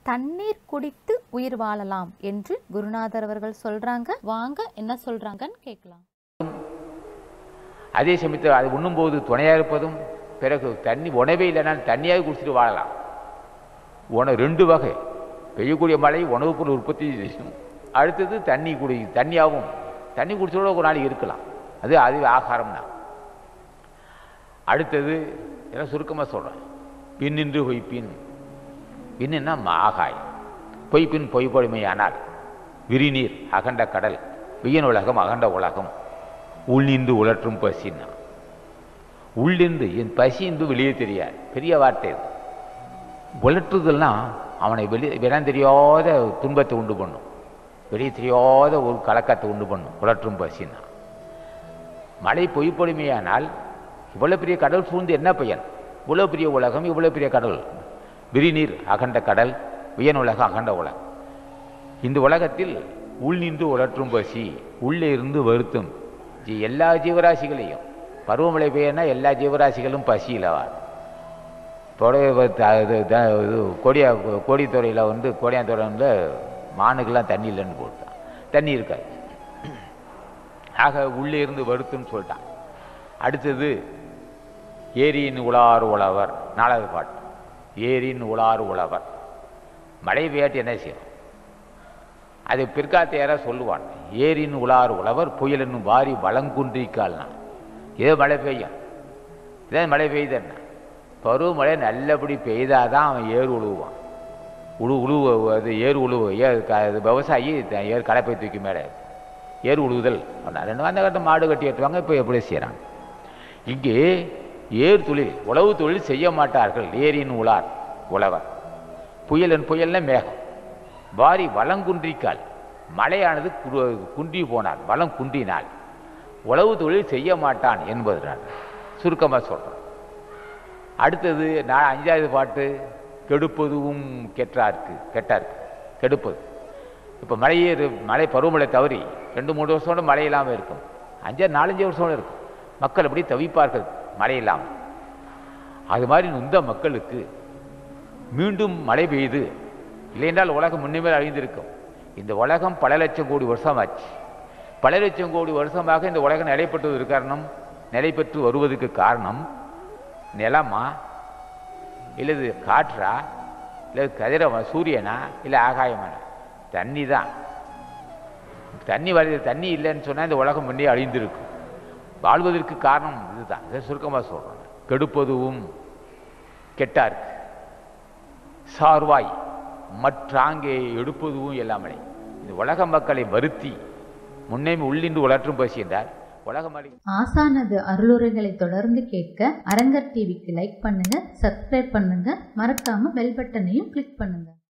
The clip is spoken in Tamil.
தண்ணீர் குடித்து உயிர் வாழலாம் என்று குருநாதர் அவர்கள் சொல்றாங்க வாங்க என்ன சொல்றாங்கன்னு கேட்கலாம் அதே சமயத்தில் அது உண்ணும்போது துணையாக இருப்பதும் பிறகு தண்ணி உணவே இல்லைனாலும் தண்ணியாக குடிச்சிட்டு வாழலாம் உணவு ரெண்டு வகை பெய்யக்கூடிய மழை உணவுப் பொருள் உற்பத்தி செய்யும் அடுத்தது தண்ணி குடி தண்ணியாகவும் தண்ணி குடிச்சோட ஒரு நாளைக்கு இருக்கலாம் அது அது ஆகாரம் தான் அடுத்தது எல்லாம் சுருக்கமாக சொல்கிறேன் பின்னின்று பொய்ப்பின் பின்னுன்னா ஆகாயம் பொய்ப்பின் பொய்ப்பொழிமையானால் விரிநீர் அகண்ட கடல் வியன் உலகம் அகண்ட உலகம் உள்நின்று உழற்றும் பசின்னா உள்ளிருந்து என் பசி என்று வெளியே தெரியாது பெரிய வார்த்தை இது உலற்றுதல்னா அவனை வெளியே விடம் தெரியாத துன்பத்தை உண்டு பண்ணும் வெளியே தெரியாத ஒரு கலக்கத்தை உண்டு பண்ணும் உலற்றும் பசின்னா மழை பொய்ப்பொழிமையானால் இவ்வளோ பெரிய கடல் சூழ்ந்து என்ன பயன் இவ்வளோ பெரிய உலகம் இவ்வளோ பெரிய கடல் விரிநீர் அகண்ட கடல் வியன் உலகம் அகண்ட உலகம் இந்த உலகத்தில் உள் நின்று உலற்றும் பசி உள்ளே இருந்து வருத்தும் ஜி- எல்லா ஜீவராசிகளையும் பருவமழை பெய்யனா எல்லா ஜீவராசிகளும் பசியில் வாழும் தொலை இது த- இது கொடியா கோடித்துறையில் வந்து கோடியாத்துறையில் மானுக்கெல்லாம் தண்ணி இல்லைன்னு போட்டான் தண்ணி இருக்காது ஆக உள்ளே இருந்து வருத்துன்னு சொல்லிட்டான் அடுத்தது ஏரியின் உலார் உழவர் நாலாவது பாட்டு ஏரியின் உலார் உழவர் மழை பெய்யாட்டி என்ன செய்யும் அது பிற்காலத்தை யாராவது சொல்லுவான் ஏரின் உலார் உழவர் புயலின் வாரி வளங்குன்றிக்கால்னா ஏதோ மழை பெய்யும் இதான் மழை பெய்யுதுன்னா பருவமழை நல்லபடி பெய்தாதான் அவன் ஏர் உழுவான் உழு உழுவு அது ஏர் உழுவு ஏர் க இது விவசாயி த- ஏர் கலப்பை தூக்கி மேலே ஏர் உழுவுதல் அப்படின்னா ரெண்டு அந்த கட்டம் மாடு கட்டி ஏற்றுவாங்க இப்போ எப்படி செய்கிறாங்க இங்கே ஏர் தொழில் உழவு தொழில் செய்ய மாட்டார்கள் ஏரியின் உலார் உழவர் புயலன் புயல்னா மேகம் வாரி வளங்குன்றிக்கால் மழையானது கு- குன்றி போனால் வளம் குன்றினால் உழவு தொழில் செய்ய மாட்டான் என்பதுதான் சுருக்கமாக சொல்கிறேன் அடுத்தது நான் அஞ்சாவது பாட்டு கெடுப்பதுவும் கெட்டார்க்கு கெட்டார்க்கு கெடுப்பது இப்போ மழையே இரு- மழை பருவமழை தவறி ரெண்டு மூணு வருஷோட மழை இல்லாமல் இருக்கும் அஞ்சு நாலஞ்சு வருஷம் இருக்கும் மக்கள் அப்படி தவிப்பார்கள் மழை இல்லாமல் அது மாதிரி நொந்த மக்களுக்கு மீண்டும் மழை பெய்யுது இல்லையென்றால் உலகம் முன்னிமேல் அழிந்திருக்கும் இந்த உலகம் பல லட்சம் கோடி வருஷமாச்சு பல லட்சம் கோடி வருஷமாக இந்த உலகம் நிலைப்பட்டு காரணம் நிலை பெற்று வருவதற்கு காரணம் நிலமா இல்லது காற்றா இல்லை கதிரவ சூரியனா இல்லை ஆகாயமானா தண்ணி தான் தண்ணி வருது தண்ணி இல்லைன்னு சொன்னால் இந்த உலகம் முன்னே அழிந்திருக்கும் வாழ்வதற்கு காரணம் இதுதான் இதை சுருக்கமாக சொல்கிறேன் கெடுப்பதுவும் கெட்டார்க்கு சார்வாய் மற்றாங்கே எடுப்பதுவும் எல்லாமலை இந்த உலக மக்களை வருத்தி முன்னே உள்ளின்று உலற்றும் பசி என்றால் உலக மலை ஆசானது அருளுரைகளை தொடர்ந்து கேட்க அரங்கர் டிவிக்கு லைக் பண்ணுங்க சப்ஸ்கிரைப் பண்ணுங்க மறக்காம பெல் பட்டனையும் கிளிக் பண்ணுங்க